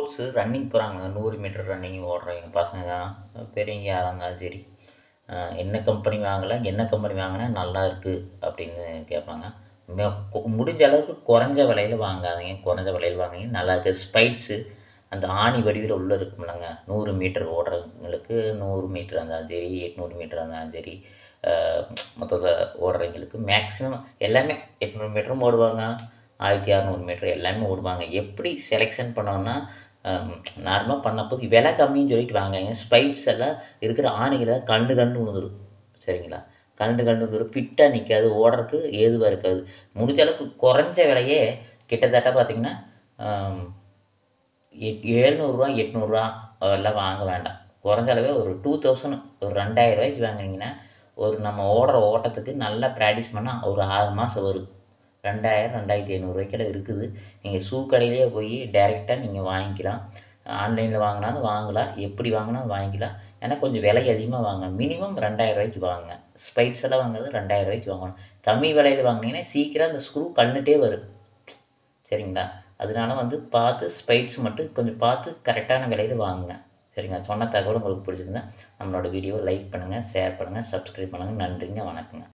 sports running போகிறாங்க நூறு metre running ஓடுறவங்க பசங்க பெரியவங்க யாராக இருந்தாலும் சரி அஹ் என்ன கம்பெனி வாங்கலாம் என்ன கம்பெனி வாங்கினா நல்லா இருக்குது அப்படின்னு கேட்பாங்க மே- கொ- முடிஞ்ச அளவுக்கு குறைஞ்ச விலையில் வாங்காதீங்க குறைஞ்ச விலையில் வாங்குங்க நல்லா இருக்குது ஸ்பைட்ஸு அந்த ஆணி வடிவில் உள்ளே இருக்குமில்லங்க நூறு மீட்டர் ஓடுறவங்களுக்கு நூறு மீட்டர் இருந்தாலும் சரி எட்நூறு மீட்டர் இருந்தாலும் சரி மொத்தத்தில் ஓடுறவங்களுக்கு மேக்ஸிமம் எல்லாமே எட்நூறு மீட்டரும் ஓடுவாங்க ஆயிரத்தி அறநூறு மீட்டர் எல்லாமே ஓடுவாங்க எப்படி செலெக்ஷன் பண்ணோன்னா நார்மலாக பண்ணப்போ விலை கம்மின்னு சொல்லிட்டு வாங்குங்க ஸ்பைட்ஸ் எல்லாம் இருக்கிற ஆணிகளை கண்டு கண்டு உழுதுரும் சரிங்களா கண்டு கண்டு உழுதுரும் ஃபிட்டாக நிற்காது ஓடுறதுக்கு ஏதுவாக இருக்காது முடிஞ்ச அளவுக்கு குறைஞ்ச விலையே கிட்டத்தட்ட பார்த்திங்கன்னா எட் ஏழ்நூறுரூவா எட்நூறுரூவா எல்லாம் வாங்க வேண்டாம் குறைஞ்ச அளவே ஒரு டூ தௌசண்ட் ஒரு ரெண்டாயிரம் ரூபாய்க்கு வாங்குனீங்கன்னா ஒரு நம்ம ஓடுற ஓட்டத்துக்கு நல்லா ப்ராக்டிஸ் பண்ணால் ஒரு ஆறு மாதம் வரும் ரெண்டாயிரம் ரெண்டாயிரத்தி ஐநூறுரூவாய்க்கில் இருக்குது நீங்கள் ஷூ கடையிலேயே போய் டைரெக்டாக நீங்கள் வாங்கிக்கலாம் ஆன்லைனில் வாங்கினாலும் வாங்கலாம் எப்படி வாங்கினாலும் வாங்கிக்கலாம் ஏன்னா கொஞ்சம் விலை அதிகமாக வாங்க மினிமம் ரெண்டாயிரம் ரூபாய்க்கு வாங்க ஸ்பைட்ஸ் எல்லாம் வாங்குறது ரெண்டாயிரம் ரூபாய்க்கு வாங்கணும் கம்மி விலையில் வாங்கினீங்கன்னா சீக்கிரம் அந்த ஸ்க்ரூ கண்ணுட்டே வரும் சரிங்களா அதனால வந்து பார்த்து ஸ்பைட்ஸ் மட்டும் கொஞ்சம் பார்த்து கரெக்டான விலையில் வாங்குங்க சரிங்களா சொன்ன தகவல் உங்களுக்கு பிடிச்சிருந்தா நம்மளோட வீடியோவை லைக் பண்ணுங்கள் ஷேர் பண்ணுங்கள் சப்ஸ்கிரைப் பண்ணுங்கள் நன்றிங்க வணக்கங்க